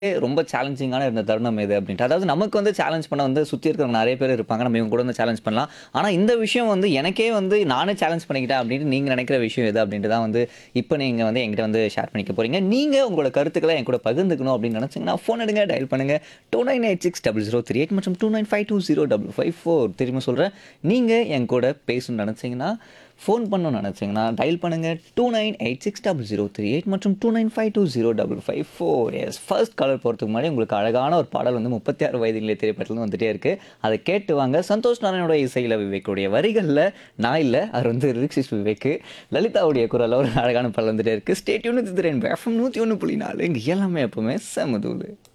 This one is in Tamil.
ரொம்ப சேலஞ்சிங்கான இருந்த தருணம் எது அப்படின்ட்டு. அதாவது நமக்கு வந்து சேலஞ்ச் பண்ண வந்து சுத்தி இருக்கிறவங்க நெறைய பேர் இருப்பாங்க. நம்ம இவங்க கூட வந்து சேலஞ்ச் பண்ணலாம். ஆனா இந்த விஷயம் வந்து எனக்கே வந்து நானே சேலஞ்ச் பண்ணிக்கிட்டேன் அப்படின்னு நீங்க நினைக்கிற விஷயம் எது அப்படின்ட்டு தான் வந்து இப்ப நீங்க வந்து என்கிட்ட வந்து ஷேர் பண்ணிக்க போறீங்க. நீங்க உங்களோட கருத்துக்கள என் கூட பகிர்ந்துக்கணும் அப்படின்னு நினைச்சீங்கன்னா ஃபோன் எடுங்க, டயல் பண்ணுங்க 29860038 மற்றும் 29520554 திரும்ப சொல்றேன். நீங்க என் கூட பேசணும்னு நினைச்சீங்கன்னா ஃபோன் பண்ணணும்னு நினைச்சீங்கன்னா டயல் பண்ணுங்க 29860038 மற்றும் 29520554 எஸ் ஃபர்ஸ்ட் காலர் போறதுக்கு முன்னாடி உங்களுக்கு அழகான ஒரு பாடல் வந்து 36 வயதிலே திரைப்படத்துல வந்துட்டே இருக்கு. அதை கேட்டு வாங்க. சந்தோஷ் நாராயணோட இசையில விவேக்குடைய வரிகள்ல நான் இல்ல. அது வந்து லிரிக்ஸிஸ்ட் விவேக்கு. லலிதாவுடைய குரல்ல ஒரு அழகான பாடல் வந்துட்டே இருக்கு. Stay tuned with Rainbow FM 101.4 இங்க எல்லாமே எப்பவுமே செம தூளு.